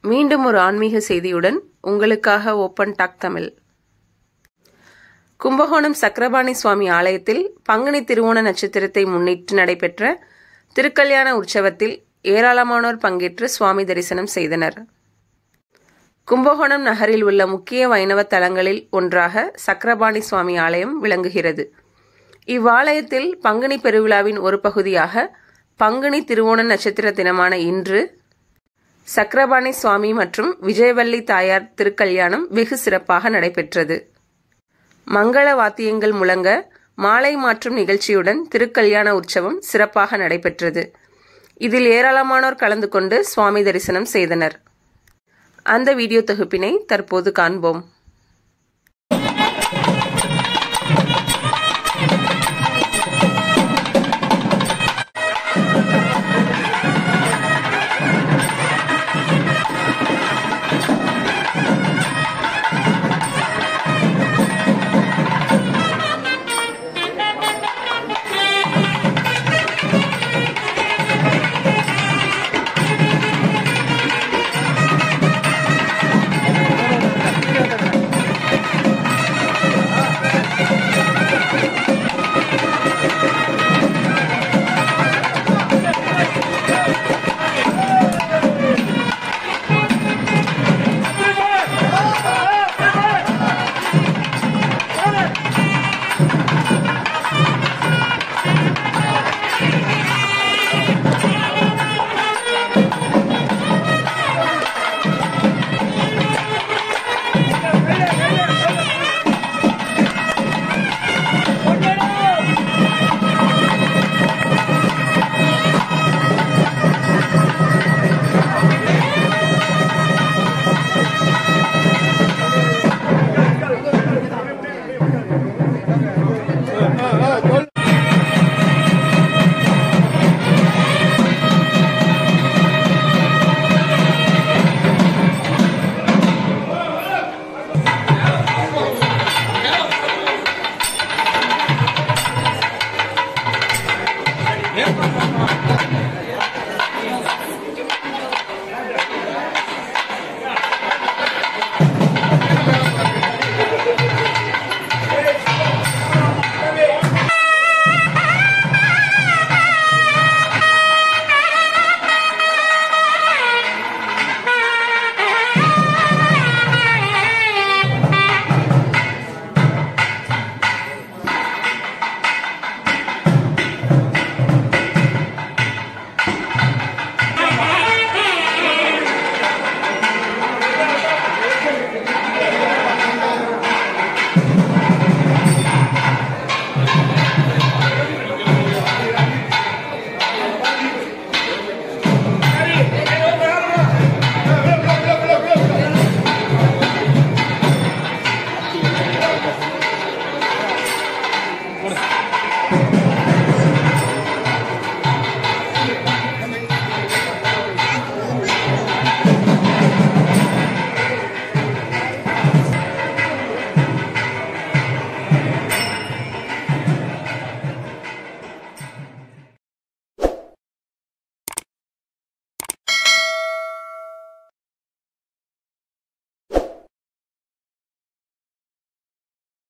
மீண்டும் ஒரு ஆன்மீக செய்தியுடன் உங்களுக்காக ஓப்பன் டாக் தமிழ் கும்பகோணம் சக்கரபாணி சுவாமி ஆலயத்தில் பங்குனி திருவோண நட்சத்திரத்தை முன்னிட்டு நடைபெற்ற திருக்கல்யாண உற்சவத்தில் ஏராளமானோர் பங்கேற்று சுவாமி தரிசனம் செய்தனர் கும்பகோணம் நகரில் உள்ள முக்கிய வைணவ தலங்களில் ஒன்றாக சக்கரபாணி சுவாமி ஆலயம் விளங்குகிறது இவ்வாலயத்தில் பங்குனி பெருவிழாவின் ஒரு பகுதியாக பங்குனி திருவோண நட்சத்திர தினமான இன்று சக்கரபாணி சுவாமி மற்றும் விஜயவல்லி தாயார் திருக்கல்யாணம் வெகு சிறப்பாக நடைபெற்றது மங்கள வாத்தியங்கள் முழங்க மாலை மாற்றும் நிகழ்ச்சியுடன் திருக்கல்யாண உற்சவம் சிறப்பாக நடைபெற்றது இதில் ஏராளமானோர் கலந்து கொண்டு சுவாமி தரிசனம் செய்தனர் அந்த வீடியோ தொகுப்பினை தற்போது காண்போம்